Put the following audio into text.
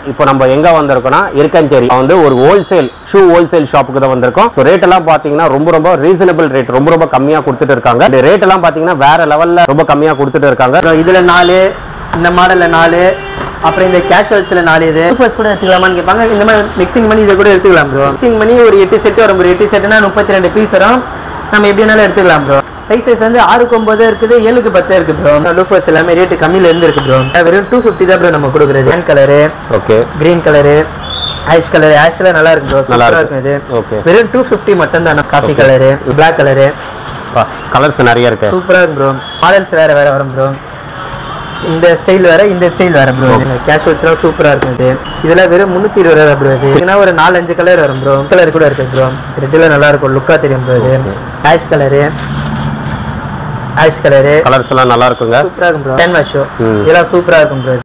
இப்போ நம்ம எங்க வந்திருக்கோம்னா இருக்கஞ்சேரி வந்து ஒரு ஹோல்சேல் ஷூ ஹோல்சேல் ஷாப்புக்கு தான் வந்திருக்கோம் ஸோ ரேட் எல்லாம் பாத்தீங்கன்னா ரொம்ப ரொம்ப ரீசனபிள் ரேட் ரொம்ப ரொம்ப கம்மியா கொடுத்துட்டு இருக்காங்க இந்த ரேட் எல்லாம் பாத்தீங்கன்னா வேற லெவல்ல ரொம்ப கம்மியா கொடுத்துட்டு இருக்காங்க அப்புறம் இதுல நாலு இந்த மாடல்ல நாலு அப்புறம் இந்த கேஷுவல்ஸ்ல நாலு இது ஃபர்ஸ்ட் கூட எடுத்துக்கலாமான்னு கேட்பாங்க இந்த மாதிரி மிக்சிங் பண்ணி இதை கூட எடுத்துக்கலாம் ப்ரோ மிக்சிங் பண்ணி ஒரு எட்டு செட் வரும் ப்ரோ எட்டு செட்னா முப்பத்தி ரெண்டு பீஸ் வரும் நம்ம எப்படி வேணாலும் எடுத்துக்கலாம் ப்ரோ சைஸஸ் வந்து ஆறுக்கு ஒன்பது இருக்குது ஏழுக்கு பத்து இருக்கு ப்ரோ லூஃபர்ஸ் எல்லாமே ரேட்டு கம்மியில இருந்து இருக்கு ப்ரோ வெறும் டூ ஃபிஃப்டி தான் ப்ரோ நம்ம கொடுக்குறது green colour okay green colour ash colour ஆஷ்ல நல்லா இருக்கு ப்ரோ நல்லா நல்லா இருக்கு. இருக்கும் இது ஓகே வெறும் டூ ஃபிஃப்டி மட்டும் தான் coffee colour black colour colours நிறைய இருக்கு சூப்பரா இருக்கும் ப்ரோ மாடல்ஸ் வேற வேற வரும் ப்ரோ இந்த ஸ்டைல் வேற இந்த ஸ்டைல் வேற ப்ரோ கேஷுவல்ஸ்லாம் சூப்பரா இருக்கும் இது இதுல வெறும் முந்நூத்தி இருபது ரூபா ப்ரோ இது இதுனா ஒரு நாலு அஞ்சு கலர் வரும் ப்ரோ கலர் கூட இருக்கு ப்ரோ ரெட்டில் நல்லா இருக்கும் லுக்கா தெரியும் ப்ரோ இது ash colour ash colour colours எல்லாம் நல்லா இருக்குங்க சூப்பரா இருக்கும் ப்ரோ கேன்வாஸ் ஷோ ம். இதெல்லாம் சூப்பரா இருக்கும் ப்ரோ